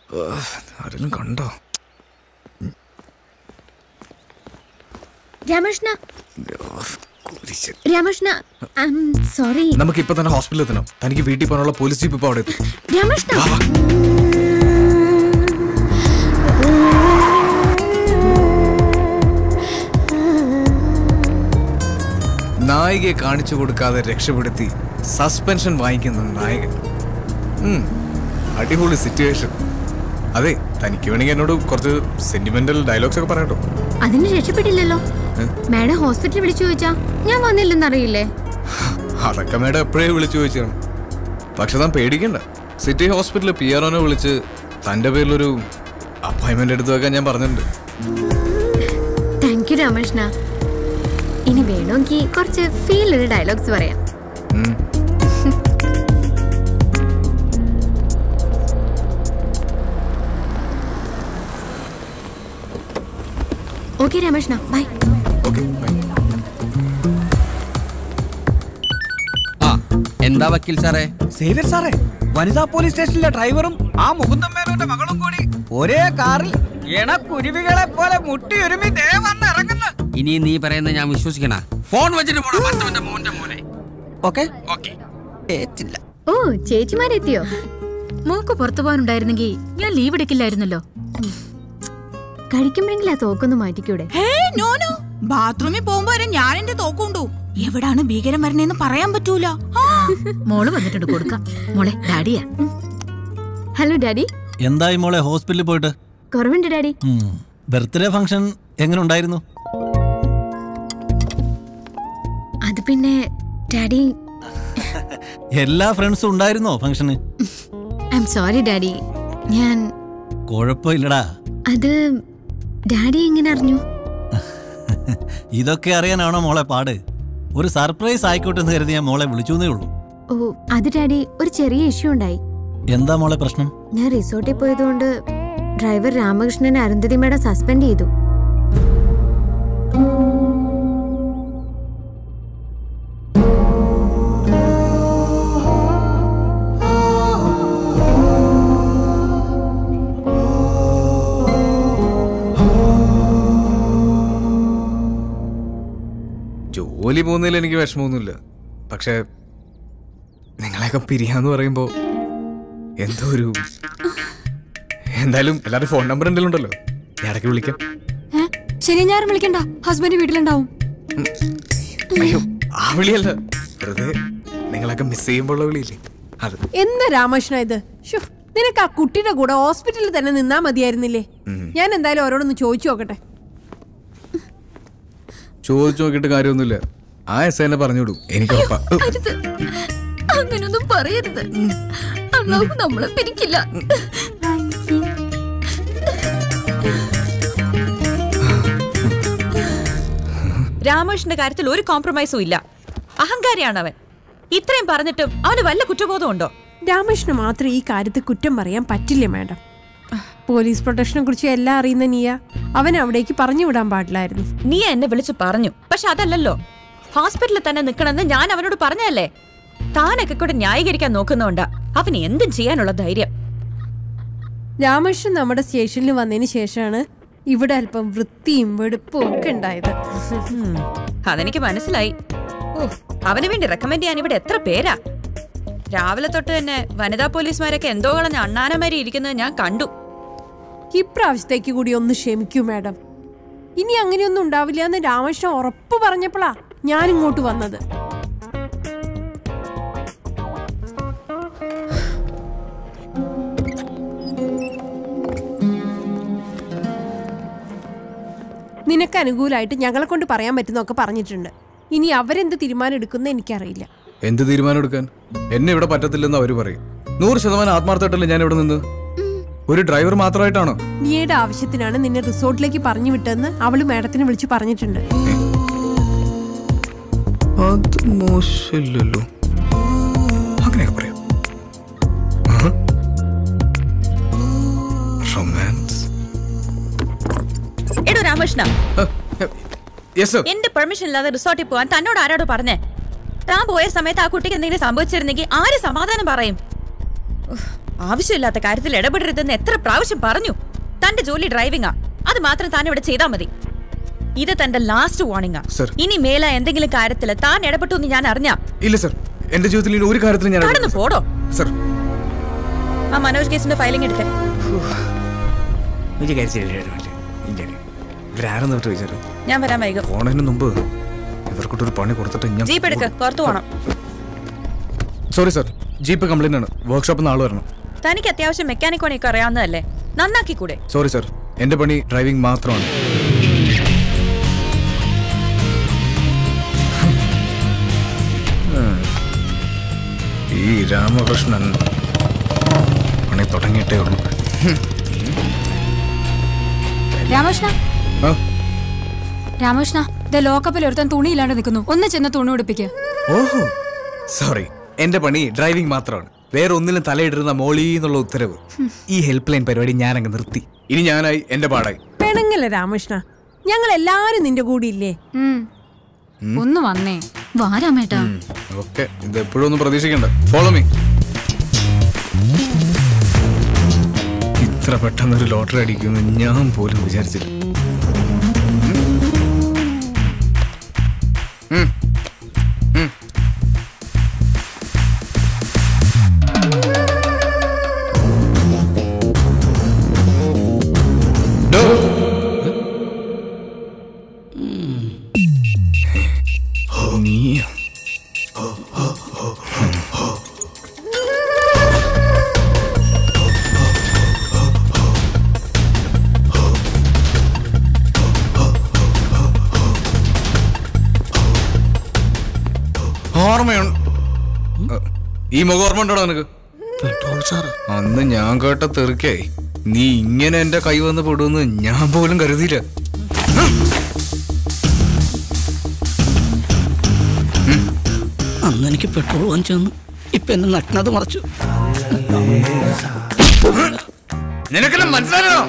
ആരെങ്കിലും കണ്ടോ രാമകൃഷ്ണ ഓഫ്, കുരിശൻ. രാമകൃഷ്ണ സോറി നമുക്ക് ഇപ്പൊ തന്നെ ഹോസ്പിറ്റലിൽ എത്തണം തനിക്ക് വീട്ടിൽ പോകാനുള്ള പോലീസ് ജീപ്പ് ഇപ്പൊ അവിടെ എത്തും രാമകൃഷ്ണ വാ, വാ. നായികയെ കാണിച്ചു കൊടുക്കാതെ രക്ഷപ്പെടുത്തി സസ്പെൻഷൻ വാങ്ങിക്കുന്ന നായകൻ ഉം, അടിപൊളി സിറ്റുവേഷൻ അതെ തനിക്ക് വേണമെങ്കിൽ എന്നോട് കുറച്ച് സെന്റിമെന്റൽ ഡയലോഗ്സ് ഒക്കെ പറയട്ടോ അതിന് രക്ഷപ്പെട്ടില്ലല്ലോ മാഡം ഹോസ്പിറ്റലിൽ വിളിച്ചു ചോദിച്ചാ ഞാൻ വന്നില്ലെന്നറിയില്ലേ അതൊക്കെ മേഡം എപ്പോഴേ വിളിച്ചു ചോദിച്ചാണ് പക്ഷെ താൻ പേടിക്കണ്ട സിറ്റി ഹോസ്പിറ്റലിൽ പി ആർ ഒനെ വിളിച്ച് തന്റെ പേരിലൊരു അപ്പോയിന്റ്മെന്റ് എടുത്തു വെക്കാൻ ഞാൻ പറഞ്ഞിട്ടുണ്ട് താങ്ക് യു രാമകൃഷ്ണ ഇനി വേണമെങ്കിൽ കുറച്ച് ഫീൽ ഒരു ഡയലോഗ്സ് പറയാം ഉം. Okay Ramakrishna bye okay bye. ആ എന്താ വക്കീൽ സാറേ സേവ്യർ സാറേ വനിതാ പോലീസ് സ്റ്റേഷനിലെ ഡ്രൈവറും ആ മുകുന്ദൻ മേനോന്റെ മകളും കൂടി ഒരേ കാറിൽ ഇണക്കുരുവികളെ പോലെ മുട്ടിയൊരുമി ദേ വന്ന് ഇറങ്ങുന്നു ഇനി നീ പറയുന്നത് ഞാൻ വിശ്വസിക്കണ ഫോൺ വെച്ചിട്ട് പോടാ മറ്റവന്റെ മോന്റെ മോനെ ഓക്കെ ഓക്കെ ഏറ്റില്ല ഓ ചേച്ചിമാരെത്തിയോ മോക്ക് പുറത്തു പോകാനുണ്ടായിരുന്നെങ്കിൽ ഞാൻ ലീവ് എടുക്കില്ലായിരുന്നല്ലോ കഴിക്കുമ്പോഴെങ്കിലും ആ തോക്കൊന്ന് മാറ്റിക്കൂടെ ഹേ നോ നോ ബാത്റൂമിൽ പോകുമ്പോ വരെ ഞാൻ എന്റെ തോക്കുണ്ടു എവിടാണ് ഭീകരം വരണേന്ന് പറയാൻ പറ്റൂല ആ. മോള് വന്നിട്ടുണ്ട് കൊടുക്കാം മോളെ ഡാഡിയാ ഹലോ ഡാഡി എന്തായി മോളെ ഹോസ്പിറ്റലിൽ പോയിട്ട് കുറവുണ്ട് ഡാഡി ബർത്ത്ഡേ ഫംഗ്ഷൻ എങ്ങനെ ഉണ്ടായിരുന്നു അത് പിന്നെ ഡാഡി എല്ലാ ഫ്രണ്ട്സും ഉണ്ടായിരുന്നോ ഫംഗ്ഷന് ഐ എം സോറി ഡാഡി ഞാൻ കുഴപ്പമില്ലടാ അത് ഡാഡി എങ്ങനെ അറിഞ്ഞു ഇതൊക്കെ അറിയാനാണോ മോളെ പാട് ഒരു സർപ്രൈസ് ആയിക്കോട്ടെ എന്ന് കരുതി ഞാൻ മോളെ വിളിച്ചേ ഉള്ളൂ ഓ അത് ഡാഡി ഒരു ചെറിയ ഇഷ്യൂ ഉണ്ടായി എന്താ മോളെ പ്രശ്നം ഞാൻ റിസോർട്ടിൽ പോയതുകൊണ്ട് ഡ്രൈവർ രാമകൃഷ്ണനെ അരുന്ധതി മേഡം സസ്പെൻഡ് ചെയ്തു ജോലി പോകുന്നതിൽ എനിക്ക് വിഷമമൊന്നുമില്ല പക്ഷെ നിങ്ങളെയൊക്കെ പിരിയാന്ന് പറയുമ്പോ എന്തോ ഒരു എന്തായാലും എല്ലാവരും ഫോൺ നമ്പർ എന്തെങ്കിലും ഉണ്ടല്ലോ ഞാൻ ഇടയ്ക്ക് വിളിക്കാം ശരി ഞാനും വിളിക്കണ്ട ഹസ്ബൻഡ് വീട്ടിലുണ്ടാവും അയ്യോ ആ വിളിയല്ല വെറുതെ നിങ്ങളൊക്കെ മിസ് ചെയ്യുമ്പോഴുള്ള വിളിയില്ലേ അത് എന്താ രാമകൃഷ്ണ ഇത് ശ്ശോ, നിനക്ക് ആ കുട്ടിയുടെ കൂടെ ഹോസ്പിറ്റലിൽ തന്നെ നിന്നാ മതിയായിരുന്നില്ലേ ഞാൻ എന്തായാലും അവരോടൊന്ന് ചോദിച്ചു നോക്കട്ടെ ചോദിച്ചു നോക്കിയിട്ട് കാര്യമൊന്നുമില്ല ആ എസ് എന്നെ പറഞ്ഞു വിടും എനിക്ക് ഉറപ്പാ അരുത് അങ്ങനൊന്നും പറയരുത് അള്ളാഹു നമ്മളെ പിരിക്കില്ല രാമകൃഷ്ണന്റെ കാര്യത്തിൽ ഒരു കോംപ്രമൈസും ഇല്ല അഹങ്കാരിയാണ് അവൻ ഇത്രയും പറഞ്ഞിട്ടും അവന് വല്ല കുറ്റബോധം ഉണ്ടോ രാമകൃഷ്ണ മാത്രം ഈ കാര്യത്തിൽ കുറ്റം പറയാൻ പറ്റില്ല മാഡം പോലീസ് പ്രൊട്ടക്ഷനെ കുറിച്ച് എല്ലാം അറിയുന്ന നീയ അവൻ അവിടേക്ക് പറഞ്ഞു വിടാൻ പാടില്ലായിരുന്നു നീ എന്നെ വിളിച്ചു പറഞ്ഞു പക്ഷെ അതല്ലല്ലോ ഹോസ്പിറ്റലിൽ തന്നെ നിൽക്കണമെന്ന് ഞാൻ അവനോട് പറഞ്ഞതല്ലേ താനൊക്കെ കൂടെ ന്യായീകരിക്കാൻ നോക്കുന്നോണ്ടാ അവന് എന്തും ചെയ്യാനുള്ള ധൈര്യം രാമകൃഷ്ണൻ നമ്മുടെ സ്റ്റേഷനിൽ വന്നതിന് ശേഷമാണ് ഇവിടെ അല്പം വൃത്തിയും വെടുപ്പും ഒക്കെ ഉണ്ടായത് ഉം, അതെനിക്ക് മനസ്സിലായി ഓ അവന് വേണ്ടി റെക്കമെൻഡ് ചെയ്യാൻ ഇവിടെ എത്ര പേരാ രാവിലെ തൊട്ട് തന്നെ വനിതാ പോലീസുമാരൊക്കെ എന്തോ കളഞ്ഞ അണ്ണാനമാരി ഇരിക്കുന്നത് ഞാൻ കണ്ടു ഇപ്രാവശ്യത്തേക്ക് കൂടി ഒന്ന് ക്ഷമിക്കൂ മാഡം ഇനി അങ്ങനെയൊന്നും ഉണ്ടാവില്ല എന്ന് രാമകൃഷ്ണൻ ഉറപ്പ് പറഞ്ഞപ്പോഴാ ഞാൻ ഇങ്ങോട്ട് വന്നത് നിനക്ക് അനുകൂലമായിട്ട് ഞങ്ങളെ കൊണ്ട് പറയാൻ പറ്റുന്നൊക്കെ പറഞ്ഞിട്ടുണ്ട് ഇനി അവരെന്ത് തീരുമാനം എടുക്കുന്ന എനിക്കറിയില്ല എന്ത് തീരുമാനം എടുക്കാൻ എന്നെ ഇവിടെ പറ്റത്തില്ലെന്ന് അവര് പറയും നൂറ് ശതമാനം ആത്മാർത്ഥമായിട്ടല്ലേ ഞാൻ ഇവിടെ നിന്ന് ഒരു ഡ്രൈവർ മാത്രമായിട്ടാണോ നീയുടെ ആവശ്യത്തിനാണ് നിന്നെ റിസോർട്ടിലേക്ക് പറഞ്ഞു വിട്ടതെന്ന് അവള് മാഡത്തിനെ വിളിച്ച് പറഞ്ഞിട്ടുണ്ട് അത് മോശമില്ലല്ലോ അങ്ങനെയൊക്കെ പറയാം റൊമാൻസ് എടോ രാമകൃഷ്ണ യെസ് സർ എന്റെ പെർമിഷൻ ഇല്ലാതെ റിസോർട്ടിൽ പോവാൻ തന്നോട് ആരോട് പറഞ്ഞേ താൻ പോയ സമയത്ത് ആ കുട്ടിക്ക് എന്തെങ്കിലും സംഭവിച്ചിരുന്നെങ്കിൽ ആര് സമാധാനം പറയും ഉഫ്, ആവശ്യമില്ലാത്ത കാര്യത്തിൽ ഇടപെടരുതെന്ന് എത്ര പ്രാവശ്യം പറഞ്ഞു തന്റെ ജോലി ഡ്രൈവിംഗാ അത് മാത്രം താൻ ഇവിടെ ചെയ്താൽ മതി ഇത് തന്റെ ലാസ്റ്റ് വാർണിംഗാ Sir. ഇനി മേല എന്തെങ്കിലും കാര്യത്തിൽ താൻ ഇടപെട്ടു എന്ന് ഞാൻ അറിഞ്ഞാ ഇല്ല സർ എന്റെ ജീവിതത്തിൽ ഇനി ഒരു കാര്യത്തിലും ഞാൻ കടന്നു പോടോ സർ ആ മനോജ് കേസിന്റെ ഫയലിംഗ് എടുത്തേ ഒരു കാര്യം ഇവരാരെന്ന് തൊട്ട് ചോദിച്ചാലോ ഞാൻ വരാൻ വൈകും പോണതിന് മുമ്പ് ഇവർക്കൊട്ടൊരു പണി കൊടുത്തിട്ട് ഞാൻ ജീപ്പ് എടുക്ക് പുറത്തു പോണം സോറി സർ ജീപ്പ് കംപ്ലൈന്റ് ആണ് വർക്ക്ഷോപ്പിൽ നിന്ന് ആള് വരണം തനിക്ക് അത്യാവശ്യം മെക്കാനിക് പണിയൊക്കെ അറിയാവുന്നതല്ലേ നന്നാക്കി കൂടെ സോറി സർ എന്റെ പണി ഡ്രൈവിംഗ് മാത്രമാണ് ഉം. ഈ രാമകൃഷ്ണൻ പണി തുടങ്ങിയിട്ടേ ഉള്ളൂ രാമകൃഷ്ണ ആ, രാമകൃഷ്ണ ദ ലോക്കപ്പിൽ ഒരുത്തൻ തുണിയില്ലാണ്ട് നിൽക്കുന്നു ഒന്ന് ചെന്ന് തുണി ഉടുപ്പിക്കുക ഓഹോ സോറി എന്റെ പണി ഡ്രൈവിംഗ് മാത്രമാണ് വേറെ ഒന്നിലും തലയിടുന്ന മോളി എന്നുള്ള ഉത്തരവ് ഈ ഹെൽപ്പ് ലൈൻ പരിപാടി ഞാൻ അങ്ങ് നിർത്തി ഇനി ഞാനായി എന്റെ പാടായി പെണങ്ങല്ലേ രാമകൃഷ്ണ ഞങ്ങൾ എല്ലാരും നിന്റെ കൂടെ ഇല്ലേ ഒന്ന് വന്നേ വാ രാമേട്ടാ ഓക്കെ ഇത് എപ്പോഴും ഒന്നും പ്രതീക്ഷിക്കണ്ട ഫോളോ മീ ഇത്ര പെട്ടെന്ന് ഒരു ലോട്ടറി അടിക്കുമെന്ന് ഞാൻ പോലും വിചാരിച്ചില്ല ഉം. ഉം. ഡോ. നീയോ ഓർമ്മയുണ്ട് ഈ മുഖം ഓർമ്മ ഉണ്ടോ നിനക്ക് അന്ന് ഞാൻ കേട്ട തെറുക്കായി നീ ഇങ്ങനെ എന്റെ കൈ വന്ന് പെടുമെന്ന് ഞാൻ പോലും കരുതിയില്ല അന്ന് എനിക്ക് പെട്രോൾ വാങ്ങിച്ചു തന്നു ഇപ്പൊ എന്നെ നഗ്നത മറച്ചു നിനക്കെല്ലാം മനസ്സിലായോ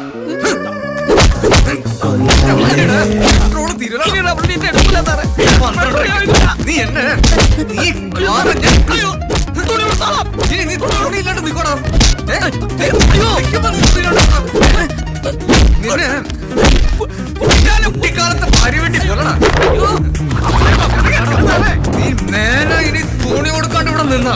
നീ എന്നെ നീ കാറ് ഞാൻ- ഇനി നീ തുണിയില്ലാണ്ട് നിക്കോടാ. ഏ? നിക്കുമ്പോ നീ തുണിയില്ലാണ്ട് നിന്നെ കുട്ടിക്കാലം കുട്ടിക്കാലത്തെ ഭാര്യ വേണ്ടി കൊല്ലണം നീ നേരെ ഇനി തുണി കൊടുക്കാണ്ട് ഇവിടെ നിന്നാ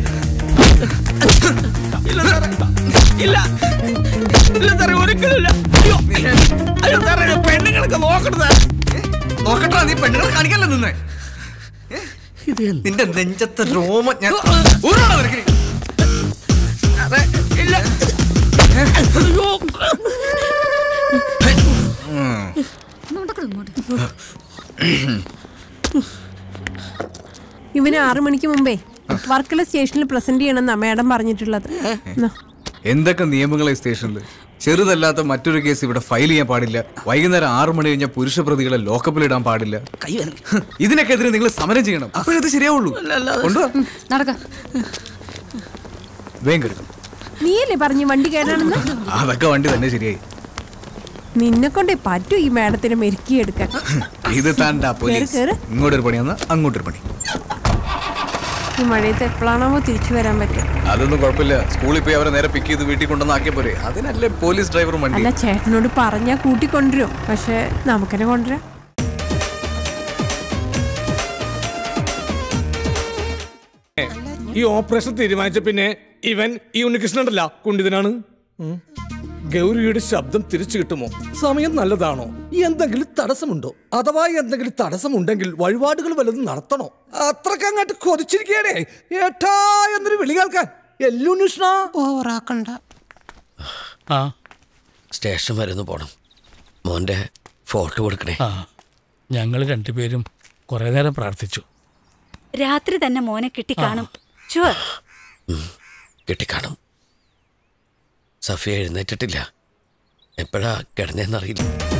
ഇല്ല ഇല്ല സാറേ ഒരിക്കലില്ല അയ്യോ അയ്യോ സാറേ ഞാൻ പെണ്ണുങ്ങളൊക്കെ നോക്കണത് നോക്കട്ടാ നീ പെണ്ണുങ്ങളെ കാണിക്കല്ലേ നിന്നേ നിന്റെ നെഞ്ചത്തെ രോമ ഞാൻ ഊരാണോ നിനക്ക് നീ? സാറേ ഇല്ല അയ്യോ ഉം. ഇവന് ആറു മണിക്ക് മുമ്പേ വർക്കല സ്റ്റേഷനിൽ പ്രസന്റ് ചെയ്യണമെന്നാ മാഡം പറഞ്ഞിട്ടുള്ളത് എന്നാ. എന്തൊക്കെ നിയമങ്ങളെ സ്റ്റേഷനിൽ ചെറുതല്ലാത്ത മറ്റൊരു കേസ് ഇവിടെ ഫയൽ ചെയ്യാൻ പാടില്ല വൈകുന്നേരം ആറു മണി കഴിഞ്ഞാൽ പുരുഷ പ്രതികളെ ലോക്കപ്പിൽ ഇടാൻ പാടില്ല കൈ വേദന ഇതിനൊക്കെതിരെ നിങ്ങൾ സമരം ചെയ്യണം അപ്പോഴത് ശരിയാവുള്ളൂ കൊണ്ടുവാ നടക്ക വേഗം കെടുക്കും നീയല്ലേ പറഞ്ഞു വണ്ടി കേടാണെന്ന് അതൊക്കെ വണ്ടി തന്നെ ശരിയായി നിന്നെ കൊണ്ടേ പറ്റൂ ഈ മാഡത്തിനെ മെരുക്കിയെടുക്കാൻ ഇത് താണ്ടാ പോലീസ് കേറ്. ഇങ്ങോട്ടൊരു പണി വന്നാ അങ്ങോട്ടൊരു പണി ഈ മഴയത്ത് എപ്പോഴാണാവോ തിരിച്ചു വരാൻ പറ്റുക അതൊന്നും കുഴപ്പമില്ല സ്കൂളിൽ പോയി അവരെ നേരെ പിക്ക് ചെയ്ത് വീട്ടിൽ കൊണ്ടുവന്നാക്കിയ പോരെ അതിനല്ലേ പോലീസ് ഡ്രൈവറും വണ്ടി അല്ല ചേട്ടനോട് പറഞ്ഞാ കൂട്ടിക്കൊണ്ടുവരും പക്ഷെ നമുക്കെന്നെ കൊണ്ടുവരാം ഈ ഓപ്പറേഷൻ തീരുമാനിച്ച പിന്നെ ഇവൻ ഈ ഉണ്ണികൃഷ്ണൻ ഉണ്ടല്ല കുണ്ടിതനാണ് ഉം. ഗൗരിയുടെ ശബ്ദം തിരിച്ചു കിട്ടുമോ സമയം നല്ലതാണോ എന്തെങ്കിലും തടസ്സമുണ്ടോ അഥവാ എന്തെങ്കിലും തടസ്സമുണ്ടെങ്കിൽ വഴിപാടുകൾ വല്ലതും നടത്തണോ അത്രക്ക് അങ്ങോട്ട് കൊതിച്ചിരിക്കണേ ഏട്ടാ എന്നൊരു വിളി കേൾക്കാൻ എല്ലുണ്ണിഷ്ണ ഓറാക്കണ്ട ആ സ്റ്റേഷൻ വരെ ഒന്ന് പോണം മോന്റെ ഫോട്ടോ കൊടുക്കണേ ആ ഞങ്ങൾ രണ്ടുപേരും കുറെ നേരം പ്രാർത്ഥിച്ചു രാത്രി തന്നെ മോനെ കിട്ടിക്കാണും ഷുവർ കിട്ടിക്കാണും സഫിയ എഴുന്നേറ്റിട്ടില്ല എപ്പോഴാ കിടന്നേന്നറിയില്ല